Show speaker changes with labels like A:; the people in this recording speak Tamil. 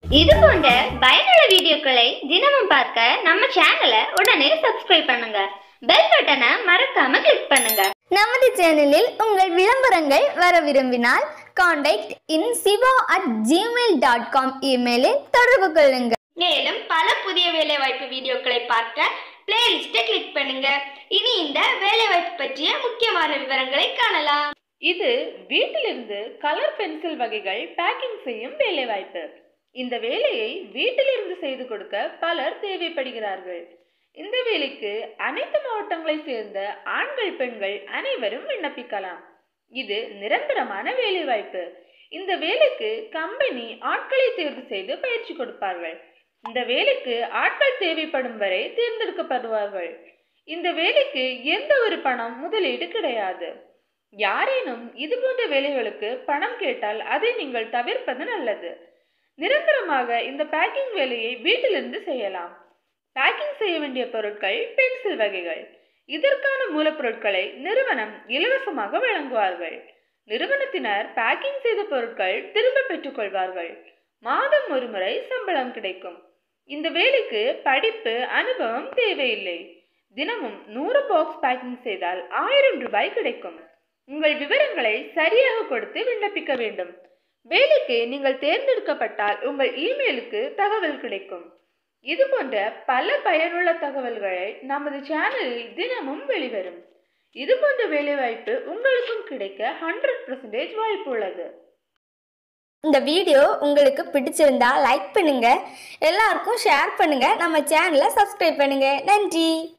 A: இது போன்ற பயனுள்ள வீடியோக்களை தினமும் பார்க்க நம்ம சேனலை உடனே சப்ஸ்கிரைப் பண்ணுங்க பெல் பட்டனை மறக்காம கிளிக் பண்ணுங்க
B: நமது சேனலில் உங்கள் விளம்பரங்கள் வர விரும்பினால் contact in Siva at Gmail dot com இமெயிலில் தொடர்பு கொள்ளுங்கள்
A: மேலும் பல புதிய வேலைவாய்ப்பு வீடியோக்களை பார்க்க பிளேலிஸ்ட்டை கிளிக் பண்ணுங்க இனி இந்த வேலைவாய்ப்பு பற்றிய முக்கியமான விவரங்களை காணலாம்
C: இது வீட்டிலிருந்து கலர் பென்சில் வகைகள் பேக்கிங் செய்யும் வேலைவாய்ப்பு இந்த வேலையை வீட்டிலிருந்து செய்து கொடுக்க பலர் தேவைப்படுகிறார்கள் இந்த வேலைக்கு அனைத்து மாவட்டங்களைச் சேர்ந்த ஆண்கள் பெண்கள் அனைவரும் விண்ணப்பிக்கலாம் இது நிரந்தரமான வேலைவாய்ப்பு இந்த வேலைக்கு கம்பெனி ஆட்களை தேர்வு செய்து பயிற்சி கொடுப்பார்கள் இந்த வேலைக்கு ஆட்கள் தேவைப்படும் வரை தேர்ந்தெடுக்கப்படுவார்கள் இந்த வேலைக்கு எந்த ஒரு பணம் முதலீடு கிடையாது யாரேனும் இது போன்ற வேலைகளுக்கு பணம் கேட்டால் அதை நீங்கள் தவிர்ப்பது நல்லது நிரந்தரமாக இந்த பேக்கிங் வேலையை வீட்டிலிருந்து செய்யலாம் பேக்கிங் செய்ய வேண்டிய பொருட்கள் பென்சில் வகைகள் இதற்கான மூலப்பொருட்களை நிறுவனம் இலவசமாக வழங்குவார்கள் நிறுவனத்தினர் பேக்கிங் செய்த பொருட்கள் திரும்ப பெற்றுக்கொள்வார்கள் மாதம் ஒரு முறை சம்பளம் கிடைக்கும் இந்த வேலைக்கு படிப்பு அனுபவம் தேவையில்லை தினமும் நூறு பாக்ஸ் பேக்கிங் செய்தால் ஆயிரம் ரூபாய் கிடைக்கும் உங்கள் விவரங்களை சரியாக கொடுத்து விண்ணப்பிக்க வேண்டும் வேலைக்கு நீங்கள் தேர்ந்தெடுக்கப்பட்டால் உங்கள் இமெயிலுக்கு தகவல் கிடைக்கும் இது போன்ற பல பயனுள்ள தகவல்களை நமது சேனலில் தினமும் வெளிவரும் இது போன்ற வேலைவாய்ப்பு உங்களுக்கும் கிடைக்க ஹண்ட்ரட் பர்சன்டேஜ் வாய்ப்பு உள்ளது
B: இந்த வீடியோ உங்களுக்கு பிடிச்சிருந்தா லைக் பண்ணுங்க எல்லாருக்கும் ஷேர் பண்ணுங்க நம்ம சேனலை சப்ஸ்கிரைப் பண்ணுங்க நன்றி